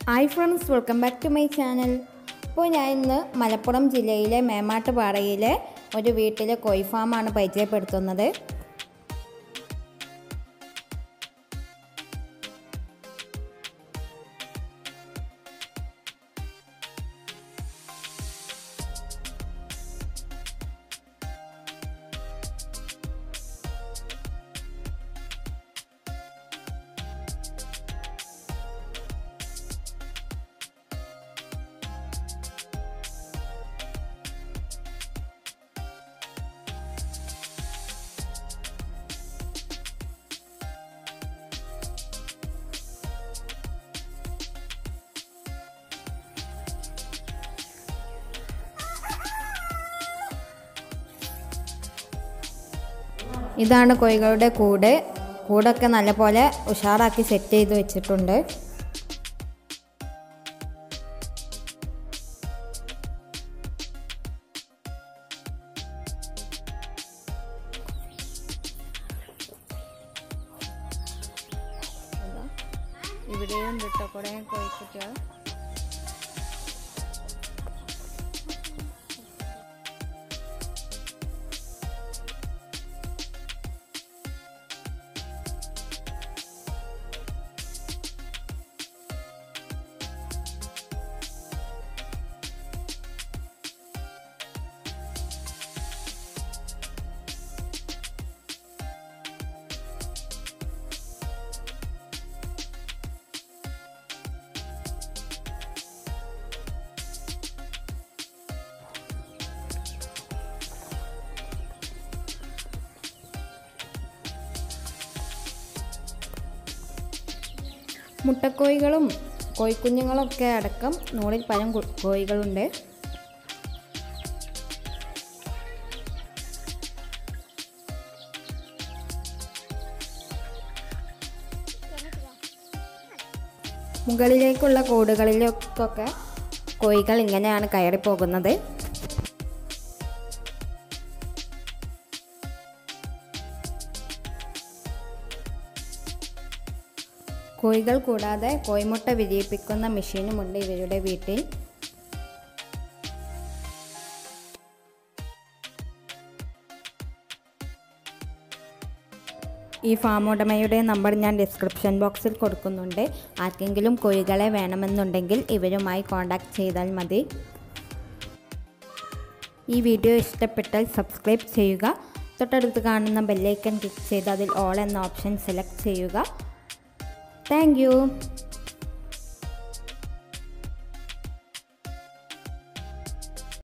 hi friends welcome back to my channel അപ്പോൾ ഞാൻ ഇന്ന് മലപ്പുറം ജില്ലയിലെ മേമാട്ടുപാറയിലെ ഒരു വീട്ടിലെ കോഴി ഫാമാണ് പരിചയപ്പെടുത്തുന്നത് ഇതാണ് കോഴികളുടെ കൂട് കൂടൊക്കെ നല്ലപോലെ ഉഷാറാക്കി സെറ്റ് ചെയ്ത് വെച്ചിട്ടുണ്ട് ഇവിടെയും വിട്ടോ കുറേ കോഴിക്കുട്ടികൾ മുട്ടക്കോഴികളും കോഴിക്കുഞ്ഞുങ്ങളൊക്കെ അടക്കം നൂറിൽ പരം കു- കോഴികളുണ്ട് മുകളിലേക്കുള്ള കൂടുകളിലേക്കൊക്കെ കോഴികൾ ഇങ്ങനെയാണ് കയറി പോകുന്നത് കോഴികൾ കൂടാതെ കോഴിമുട്ട വിരിയിപ്പിക്കുന്ന മെഷീനുമുണ്ട് ഇവരുടെ വീട്ടിൽ ഈ ഫാം ഉടമയുടെ നമ്പർ ഞാൻ ഡിസ്ക്രിപ്ഷൻ ബോക്സിൽ കൊടുക്കുന്നുണ്ട് ആർക്കെങ്കിലും കോഴികളെ വേണമെന്നുണ്ടെങ്കിൽ ഇവരുമായി കോൺടാക്റ്റ് ചെയ്താൽ മതി ഈ വീഡിയോ ഇഷ്ടപ്പെട്ടാൽ സബ്സ്ക്രൈബ് ചെയ്യുക തൊട്ടടുത്ത് കാണുന്ന ബെല്ലൈക്കൺ ക്ലിക്ക് ചെയ്ത് അതിൽ ഓൾ എന്ന ഓപ്ഷൻ സെലക്ട് ചെയ്യുക താങ്ക്